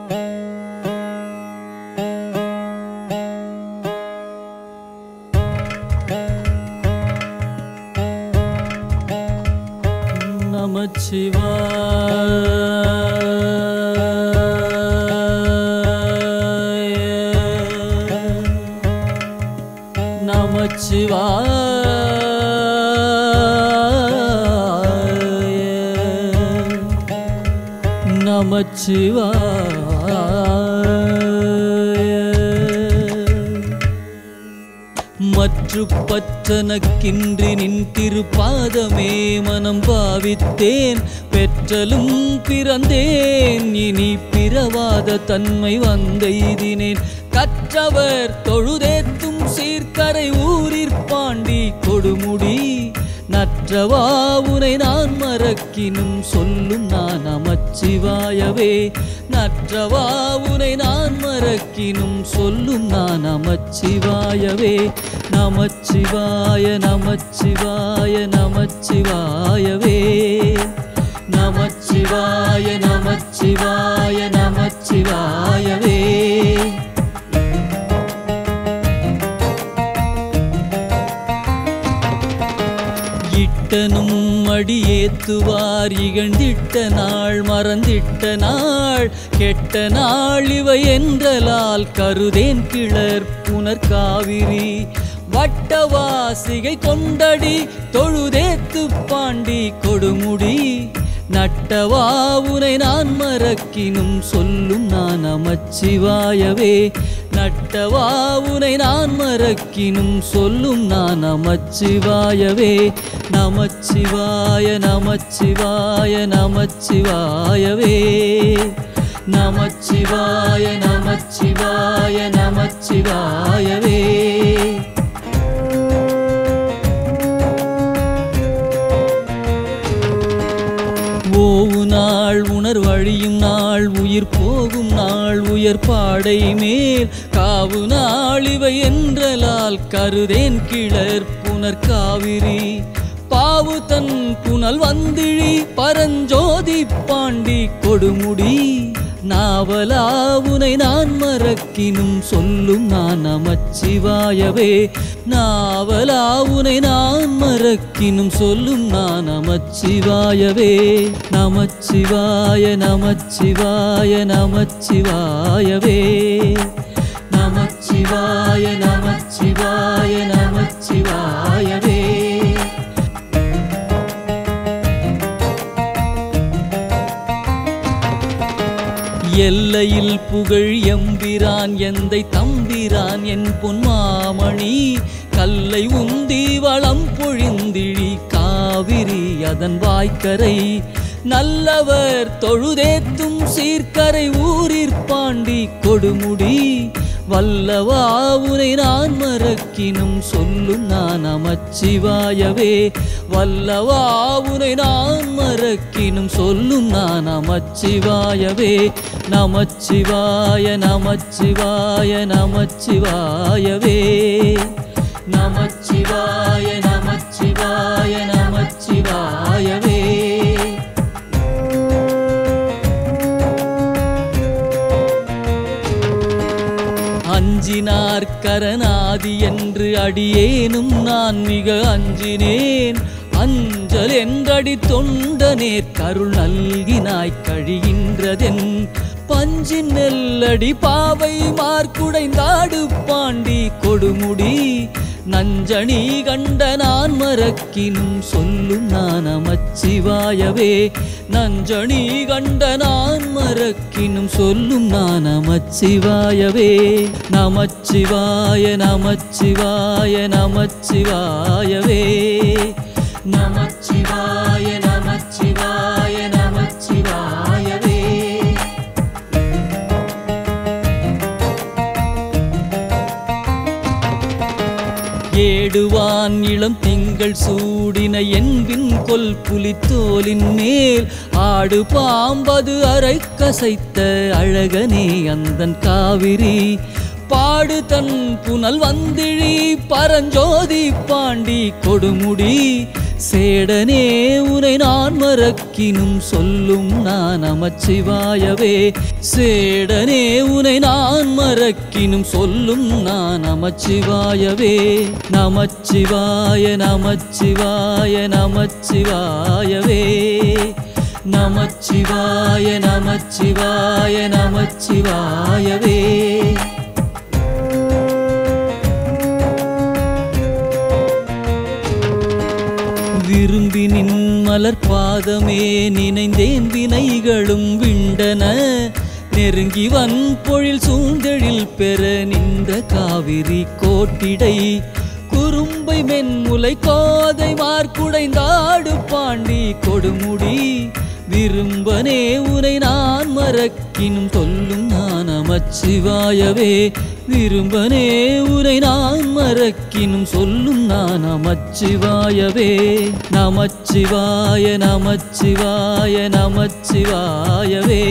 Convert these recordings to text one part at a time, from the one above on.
நமச்சிவாய மற்று பற்றனக்கின்றி நின் திருப்பாதமே மனம் பாவித்தேன் பெற்றலும் பிறந்தேன் இனி பிறவாத தன்மை வந்தெய்தினேன் கற்றவர் தொழுதேத்தும் சீர்கரை ஊரிற் பாண்டி கொடுமுடி நற்றவா உனை நான் மறக்கினும் சொல்லும் நான் நமச்சிவாயவே நற்றவா உனை நான் மறக்கினும் சொல்லும் நான் நமச்சிவாயவே நமச்சிவாய நமச்சிவாய நமச்சிவாயவே நமச்சிவாய நமச்சிவாய நமச்சிவாயவே இட்டனும் அடியேத்துவார் இகழ்ந்திட்ட நாள் மறந்திட்ட நாள் கெட்ட நாள் இவை என்றலால் கருதேன் கிளர் புனர் காவிரி வட்டவாசிகை கொண்டடி தொழுதேத்து பாண்டி கொடுமுடி நட்டவா உனை நான் மறக்கினும் சொல்லும் நான் நமச்சிவாயவே நட்டவா உனை நான் மறக்கினும் சொல்லும் நான் நமச்சிவாயவே நமச்சிவாய நமச்சிவாய நமச்சிவாயவே நமச்சிவாய நமச்சிவாய நமச்சிவாயவே ஓவு நாள் உணர் வழியும் நாள் உயிர் போகும் நாள் உயர் பாடை மேல் காவு நாள் இவை என்றலால் கருதேன் கிளர் புனர் காவிரி பாவு தன் புனல் வந்திழி பரஞ்சோதி பாண்டி கொடுமுடி நாவலா உனை நான் மறக்கினும் சொல்லும் நான் நமச்சிவாயவே நாவலா உனை நான் மறக்கினும் சொல்லும் நான் நமச்சிவாயவே நமச்சிவாய நமச்சிவாய நமச்சிவாயவே நமச்சிவாய நமச்சிவாய நமச்சிவாயவே எல்லையில் புகழ் எம்பிரான் எந்தை தம்பிரான் என் பொன்மாமணி கல்லை உந்தி வளம் பொழிந்திழி காவிரி அதன் வாய்க்கரை நல்லவர் தொழுதேத்தும் சீர்கரை ஊரிற் பாண்டி கொடுமுடி வல்லவா உனை நான் மறக்கினும் சொல்லும் நான் நமச்சிவாயவே வல்லவா உனை நான் மறக்கினும் சொல்லும் நான் நமச்சிவாயவே நமச்சிவாய நமச்சிவாய நமச்சிவாயவே நமச்சிவாய நமச்சிவாய நமச்சிவாயவே அஞ்சினார் கரநாதி என்று அடியேனும் நான் மிக அஞ்சினேன் அஞ்சல் என்றடி தொண்டனேற் கருள் நல்கினாய் கழிகின்றதென் பஞ்சின் நெல்லடி பாவை மார்க்குடைந்தாடு பாண்டி கொடுமுடி நஞ்சணி கண்ட நான் மறக்கினும் சொல்லும் நான் நமச்சிவாயவே நஞ்சணி கண்ட நான் மறக்கினும் சொல்லும் நான் நமச்சிவாயவே நமச்சிவாய நமச்சிவாய நமச்சிவாயவே நமச்சிவாய நமச்சிவாய நமச்சிவாயவே ஏடுவான் இளம் திங்கள் சூடின என்பின் கொல் புலித்தோலின் மேல் ஆடு பாம்பது அரை கசைத்த அழகனே அந்தன் காவிரி பாடு தன் புனல் வந்திழி பரஞ்சோதி பாண்டி கொடுமுடி சேடனே உனை நான் மறக்கினும் சொல்லும் நான் நமச்சிவாயவே சேடனே உனை நான் மறக்கினும் சொல்லும் நான் நமச்சிவாயவே நமச்சிவாய நமச்சிவாய நமச்சிவாயவே நமச்சிவாய நமச்சிவாய நமச்சிவாயவே விரும்பி நின் மலர் பாதமே நினைந்தேன் வினைகளும் விண்டன நெருங்கி வன் பொழில் சூழ்ந்தெழில் பெற நின்ற காவிரி கோட்டிடை குறும்பை மென்முலை கோதை மார்க்குடைந்தாடு பாண்டி கொடுமுடி விரும்பனே உனை நான் மறக்கினும் சொல்லும் நான் நமச்சிவாயவே விரும்பனே உனை நான் மறக்கினும் சொல்லும் நான் நமச்சிவாயவே நமச்சிவாய நமச்சிவாய நமச்சிவாயவே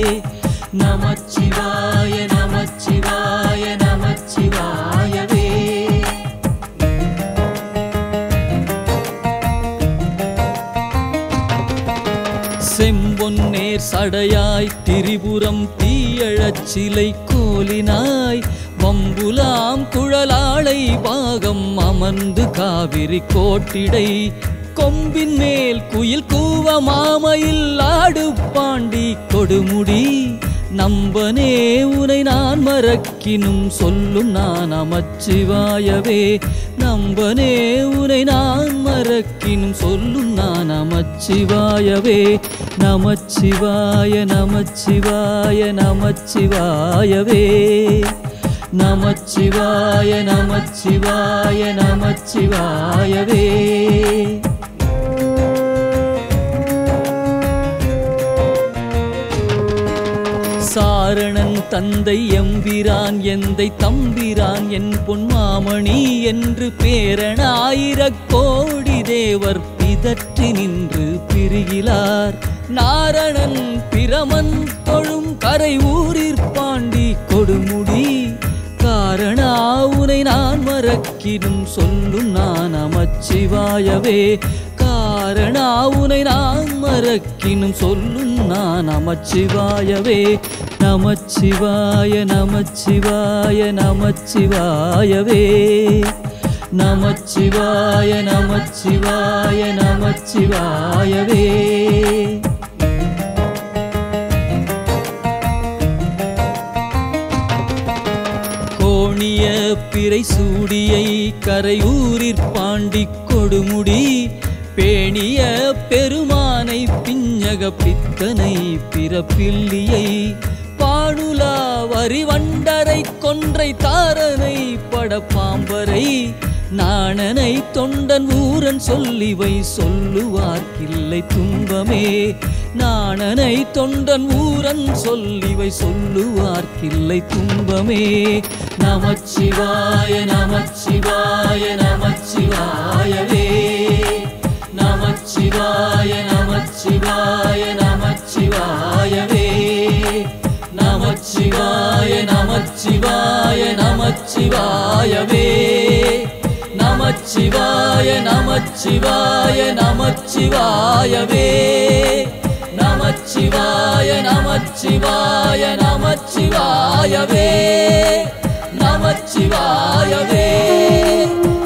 நமச்சிவாய நமச்சிவாய நமச்சிவாயவே செம்பொன்னேர் சடையாய் திரிபுரம் தீயழச் சிலை கோலினாய் வம்புலாம் குழலாளை பாகம் அமர்ந்து காவிரி கோட்டிடை கொம்பின் மேல் குயில் கூவ மாமையில் ஆடு பாண்டி கொடுமுடி நம்பனே உனை நான் மறக்கினும் சொல்லும் நான் நமச்சிவாயவே நம்பனே உனை நான் மறக்கினும் சொல்லும் நான் நமச்சிவாயவே நமச்சிவாய நமச்சிவாய நமச்சிவாயவே நமச்சிவாய நமச்சிவாய நமச்சிவாயவே சாரணன் தந்தை எம்பிரான் எந்தை தம்பிரான் என் பொன்மாமணி என்று பேரனாயிரக் கோடி தேவர் பிதற்றி நின்று பிரிகிலார் நாரணன் பிரமன் தொழும் கரை ஊரிற் பாண்டி கொடுமுடி காரணா உனை நான் மறக்கினும் சொல்லும் நான் நமச்சிவாயவே காரணா உனை நான் மறக்கினும் சொல்லும் நான் நமச்சிவாயவே நமச்சிவாய நமச்சிவாய நமச்சிவாயவே நமச்சிவாய நமச்சிவாய நமச்சிவாயவே கோணிய பிறை சூடியை கரையூரிற் பாண்டி கொடுமுடி பேணிய பெருமானை பிஞ்சக பித்தனை பிறப்பில்லியை பாடுலா வரிவண்டரை கொன்றை தாரனை படப்பாம்பரை நாணனை தொண்டன் ஊரன் சொல்லிவை சொல்லுவார்க்கில்லை துன்பமே நாணனை தொண்டன் ஊரன் சொல்லிவை சொல்லுவார்க்கில்லை துன்பமே நமச்சிவாய நமச்சிவாய நமச்சிவாயவே நமச்சிவாய நமச்சிவாய நமச்சிவாயவே நமச்சிவாய நமச்சிவாய நமச்சிவாயவே நமச்சிவாய நமச்சிவாய நமச்சிவாயவே நமச்சிவாய நமச்சிவாய நமச்சிவாயவே நமச்சிவாயவே